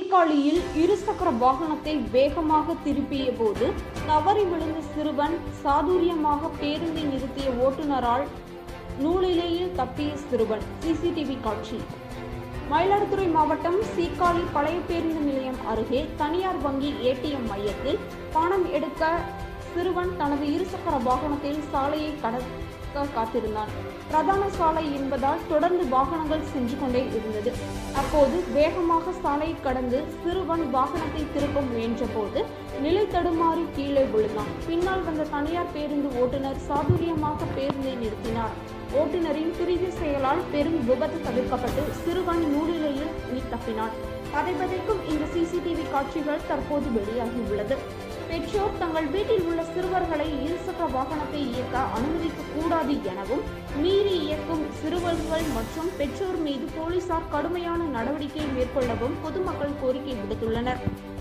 சீர்காழியில் இருசக்கர வாகனத்தை வேகமாக திருப்பிய போது தவறி விழுந்த சிறுவன் சாதுரியமாக பேருந்தை நிறுத்திய ஓட்டுநரால் நூலிலேயில் தப்பிய சிறுவன் சிசிடிவி காட்சி மயிலாடுதுறை மாவட்டம் சீர்காழி பழைய பேருந்து நிலையம் அருகே தனியார் வங்கி ஏடிஎம் மையத்தில் பணம் எடுக்க சிறுவன் தனது இருசக்கர வாகனத்தில் சாலையை கடக்க காத்திருந்தான் பிரதான சாலை என்பதால் தொடர்ந்து வாகனங்கள் சென்று கொண்டே இருந்தது அப்போது வேகமாக சாலையை கடந்து சிறுவன் வாகனத்தை திருப்ப முயன்றபோது நிலை தடுமாறி கீழே விழுந்தான் பின்னால் வந்த தனியார் பேருந்து ஓட்டுநர் சாதுரியமாக பேருந்தை நிறுத்தினார் ஓட்டுநரின் துரித செயலால் பெரும் விபத்து தவிர்க்கப்பட்டு சிறுவன் நூலிலையில் உயிர் தப்பினான் பதைபதைக்கும் இந்த சிசிடிவி காட்சிகள் தற்போது வெளியாகியுள்ளது பெற்றோர் தங்கள் வீட்டில் உள்ள சிறுவர்களை இருசக்கர வாகனத்தை இயக்க அனுமதிக்க கூடாது எனவும் மீறி இயக்கும் சிறுவர்கள் மற்றும் பெற்றோர் மீது போலீசார் கடுமையான நடவடிக்கை மேற்கொள்ளவும் பொதுமக்கள் கோரிக்கை விடுத்துள்ளனர்